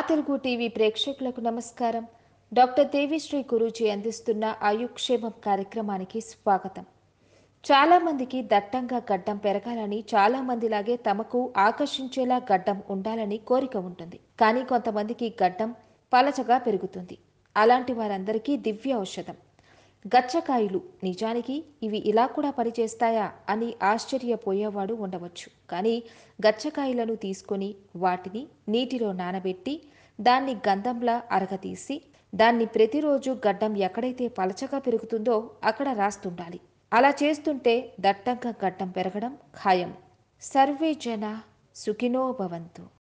మా తెలుగు టీవీ ప్రేక్షకులకు నమస్కారం డాక్టర్ దేవిశ్రీ గురూజీ అందిస్తున్న ఆయుక్షేమం కార్యక్రమానికి స్వాగతం చాలా మందికి దట్టంగా గడ్డం పెరగాలని చాలా మందిలాగే తమకు ఆకర్షించేలా గడ్డం ఉండాలని కోరిక ఉంటుంది కానీ కొంతమందికి గడ్డం పలచగా పెరుగుతుంది అలాంటి వారందరికీ దివ్య ఔషధం గచ్చకాయలు నిజానికి ఇవి ఇలా కూడా పనిచేస్తాయా అని ఆశ్చర్యపోయేవాడు ఉండవచ్చు కానీ గచ్చకాయలను తీసుకొని వాటిని నీటిలో నానబెట్టి దాన్ని గంధంలా అరగతీసి దాన్ని ప్రతిరోజు గడ్డం ఎక్కడైతే పలచగా పెరుగుతుందో అక్కడ రాస్తుండాలి అలా చేస్తుంటే దట్టంగా గడ్డం పెరగడం ఖాయం సర్వే జన సుఖినో భవంతు